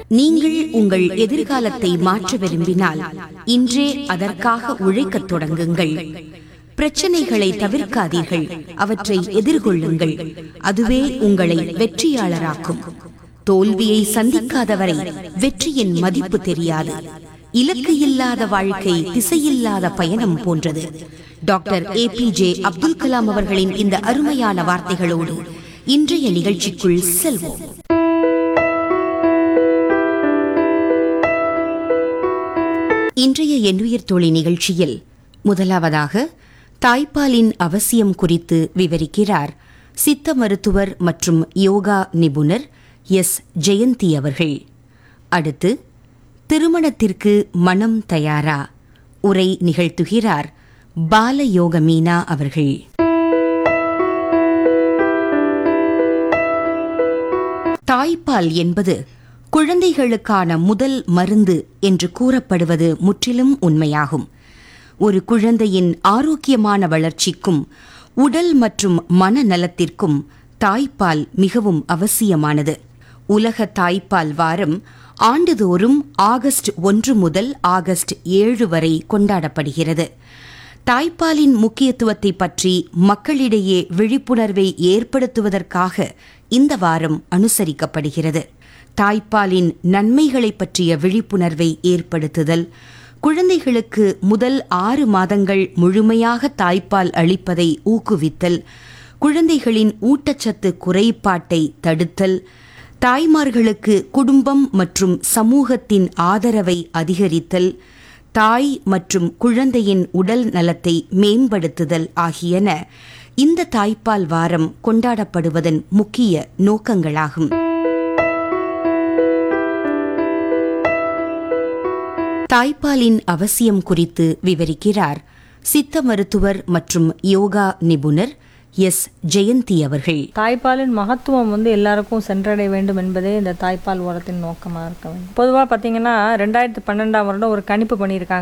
நீங்கள் உங்கள் எதிர்காலத்தை மாற்ற விரும்பினால் இன்றே அதற்காக உழைக்கத் தொடங்குங்கள் பிரச்சனைகளை தவிர்க்காதீர்கள் அவற்றை எதிர்கொள்ளுங்கள் அதுவே உங்களை வெற்றியாளராக்கும் தோல்வியை சந்திக்காதவரை வெற்றியின் மதிப்பு தெரியாது இலக்கு இல்லாத வாழ்க்கை திசையில்லாத பயணம் போன்றது doctor A P J Abdul Kalam அவர்களின் இந்த அருமையான வார்த்தைகளோடு இன்றைய நிகழ்ச்சிக்குள் செல்வோம் இன்றைய எண்ணுயிர் தோழி நிகழ்ச்சியில் முதலாவதாக தாய்ப்பாலின் அவசியம் குறித்து விவரிக்கிறார் சித்த மருத்துவர் மற்றும் யோகா நிபுணர் எஸ் ஜெயந்தி அவர்கள் அடுத்து திருமணத்திற்கு மனம் தயாரா உரை நிகழ்த்துகிறார் பாலயோக மீனா அவர்கள் தாய்ப்பால் என்பது குழந்தைகளுக்கான முதல் மருந்து என்று கூறப்படுவது முற்றிலும் உண்மையாகும் ஒரு குழந்தையின் ஆரோக்கியமான வளர்ச்சிக்கும் உடல் மற்றும் மனநலத்திற்கும் தாய்ப்பால் மிகவும் அவசியமானது உலக தாய்ப்பால் வாரம் ஆண்டுதோறும் ஆகஸ்ட் ஒன்று முதல் ஆகஸ்ட் ஏழு வரை கொண்டாடப்படுகிறது தாய்ப்பாலின் முக்கியத்துவத்தை பற்றி மக்களிடையே விழிப்புணர்வை ஏற்படுத்துவதற்காக இந்த வாரம் அனுசரிக்கப்படுகிறது தாய்ப்பாலின் நன்மைகளை பற்றிய விழிப்புணர்வை ஏற்படுத்துதல் குழந்தைகளுக்கு முதல் ஆறு மாதங்கள் முழுமையாக தாய்ப்பால் அளிப்பதை ஊக்குவித்தல் குழந்தைகளின் ஊட்டச்சத்து குறைபாட்டை தடுத்தல் தாய்மார்களுக்கு குடும்பம் மற்றும் சமூகத்தின் ஆதரவை அதிகரித்தல் தாய் மற்றும் குழந்தையின் உடல் நலத்தை மேம்படுத்துதல் ஆகியன இந்த தாய்ப்பால் வாரம் கொண்டாடப்படுவதன் முக்கிய நோக்கங்களாகும் தாய்ப்பாலின் அவசியம் குறித்து விவரிக்கிறார் சித்த மருத்துவர் மற்றும் யோகா நிபுணர் எஸ் ஜெயந்தி அவர்கள் தாய்ப்பாலின் மகத்துவம் வந்து எல்லாருக்கும் சென்றடைய வேண்டும் என்பதே இந்த தாய்ப்பால் உரத்தின் நோக்கமாக இருக்க வேண்டும் பொதுவாக பார்த்தீங்கன்னா ரெண்டாயிரத்தி பன்னெண்டாம் வருடம் ஒரு கணிப்பு பண்ணியிருக்காங்க